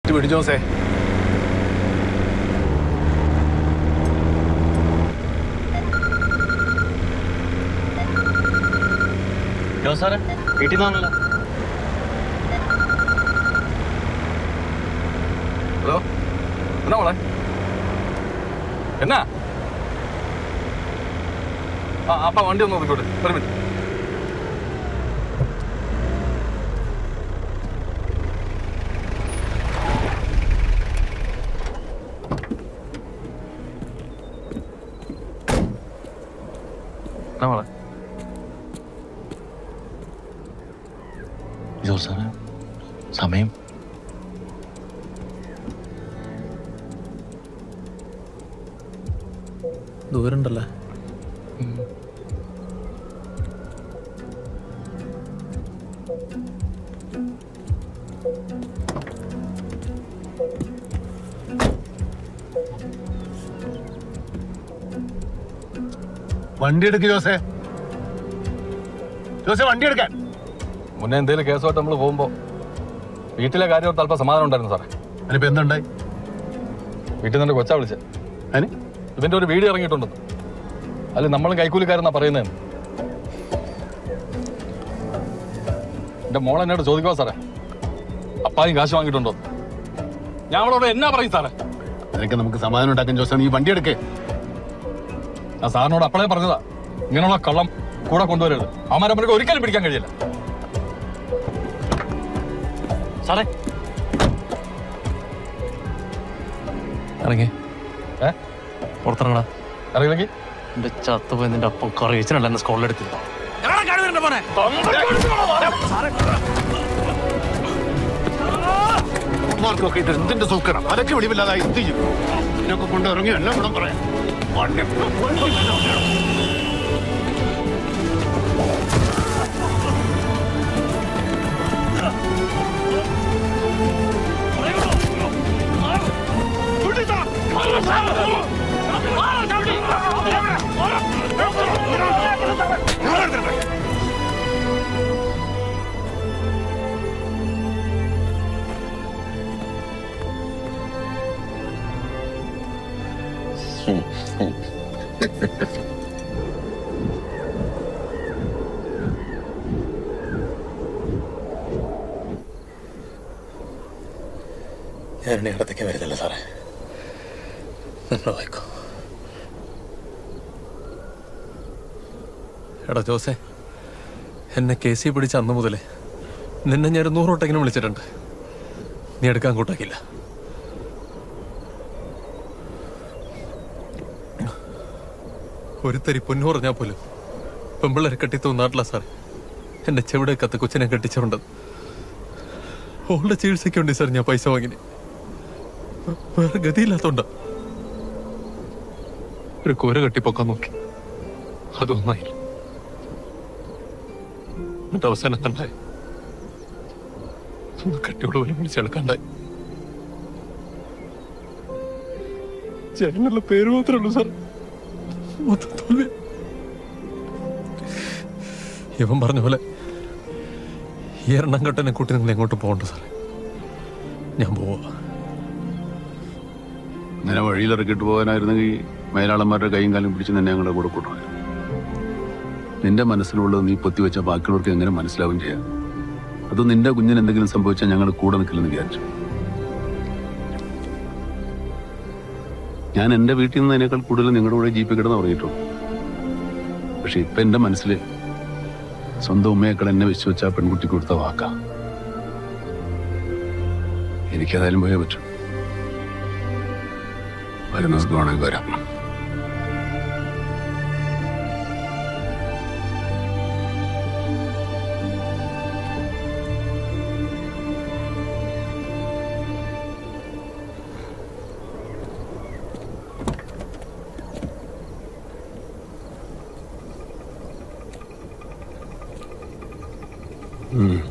Lift പിടിച്ചോസേ സാറേ വീട്ടിൽ നിന്നാണല്ലോ hello എന്നാ മോളെ എന്നാ ആ അപ്പ വണ്ടി ഒന്ന് നോക്കിക്കോട്ടെ ഒരു മിനിറ്റ് എന്നാ മോളെ ജോ സാറേ സമയം ദൂരണ്ടല്ലേ വണ്ടി എടുക്ക് ജോസേ ജോസേ വണ്ടി എടുക്കാൻ മുന്നേ എന്തെങ്കിലും കേസുമായിട്ട് നമ്മൾ പോകുമ്പോ വീട്ടിലെ കാര്യം ഓർത്ത് അല്പം സമാധാനം ഉണ്ടായിരുന്നു സാറേ അതിനിപ്പോ എന്തുണ്ടായി വീട്ടിൽ നിന്ന് കൊച്ചാ വിളിച്ച അതിന് ഇവന്റെ ഒരു വീഡിയോ ഇറങ്ങിയിട്ടുണ്ടെന്ന് അല്ല നമ്മളും കൈക്കൂലിക്കാരെന്നാ പറയുന്നതെന്ന് എന്റെ മോൾ എന്നോട് ചോദിക്കുവാ സാറേ അപ്പായും കാശ് വാങ്ങിയിട്ടുണ്ടോ ഞാൻ അവളോട് എന്നാ പറയും സാറേ അതൊക്കെ നമുക്ക് സമാധാനം ഉണ്ടാക്കാൻ ജോസേ നീ വണ്ടി എടുക്കേ ആ സാറിനോട് അപ്പളേ പറഞ്ഞതാ ഇങ്ങനെയുള്ള കള്ളം കൂടെ കൊണ്ടുവരരുത് അവന്മാരെ ഒരിക്കലും പിടിക്കാൻ കഴിയില്ല സാറേ ഇറങ്ങി ഏ പുറത്തിറങ്ങടാ അറിയില്ലെങ്കിൽ എന്റെ ചത്തുപോയി നിന്റെ അപ്പം കറി വെച്ചിട്ടുണ്ട് എന്നെ സ്കൂളിലെടുത്തില്ല മാർക്കൊക്കെ ഇത് എന്തിന്റെ സൂക്കണം അതൊക്കെ വെളിവില്ലാതായി എന്ത് ചെയ്യും ഇതിനൊക്കെ കൊണ്ട് ഇറങ്ങി എല്ലാം ഗുണം പറയാം വണ്ടി ഞാനിനി ഇടത്തേക്ക് വരുന്നില്ല സാറേ നിങ്ങൾ വായിക്കോ എടാ ജോസേ എന്നെ കേസി പിടിച്ച അന്ന് മുതലേ നിന്നെ ഞാൻ ഒരു നൂറോട്ടെങ്കിലും വിളിച്ചിട്ടുണ്ട് നീ എടുക്കാൻ കൂട്ടാക്കില്ല ഒരു തരി പൊന്നു പറഞ്ഞാൽ പോലും പെമ്പിള്ളേരെ കെട്ടിത്തോ നാട്ടിലാ സാറേ എന്റെ ചെവിടെ കത്ത് കൊച്ചിനെ കെട്ടിച്ചുകൊണ്ടത് ഓളുടെ ചികിത്സയ്ക്ക് വേണ്ടി സാർ ഞാൻ പൈസ വാങ്ങിനെ വേറെ ഗതിയില്ലാത്തോണ്ട ഒരു കൂര കെട്ടിപ്പൊക്കാൻ നോക്കി അതൊന്നായില്ല എന്നിട്ട് അവസാനം കണ്ടായി ഒന്ന് കെട്ടിയോട് പോലും വിളിച്ചെടുക്കണ്ടായി ചേട്ടനുള്ള പേര് മാത്രമേ ഉള്ളൂ സാർ മൊത്തം തോൽവി ഇവൻ പറഞ്ഞ പോലെ ഈ എണ്ണം കെട്ടനെ കൂട്ടി നിങ്ങൾ എങ്ങോട്ട് പോകണ്ട സാറേ ഞാൻ പോവാ ഇങ്ങനെ വഴിയിലിറക്കിട്ട് പോകാനായിരുന്നെങ്കിൽ മേലാളന്മാരുടെ കൈയും കാലും പിടിച്ച് നിന്നെ ഞങ്ങളുടെ കൂടെ കൊണ്ടുപോയി നിന്റെ മനസ്സിലുള്ളത് നീ പൊത്തിവെച്ച ബാക്കിയുള്ളവർക്ക് എങ്ങനെ മനസ്സിലാവും ചെയ്യാം അത് നിന്റെ കുഞ്ഞിന് എന്തെങ്കിലും സംഭവിച്ചാൽ ഞങ്ങൾ കൂടെ നിൽക്കില്ലെന്ന് വിചാരിച്ചു ഞാൻ എന്റെ വീട്ടിൽ നിന്ന് അതിനേക്കാൾ കൂടുതൽ നിങ്ങളുടെ കൂടെ ജീപ്പിൽ കിടന്ന് ഉറങ്ങിയിട്ടുള്ളൂ പക്ഷെ ഇപ്പൊ എന്റെ മനസ്സിൽ സ്വന്തം ഉമ്മയേക്കാൾ എന്നെ വിശ്വസിച്ച ആ പെൺകുട്ടിക്ക് കൊടുത്ത വാക്കാ എനിക്കതായാലും പോയേ പറ്റും വരുന്ന ദിവസം വേണമെങ്കിൽ വരാം ഉം.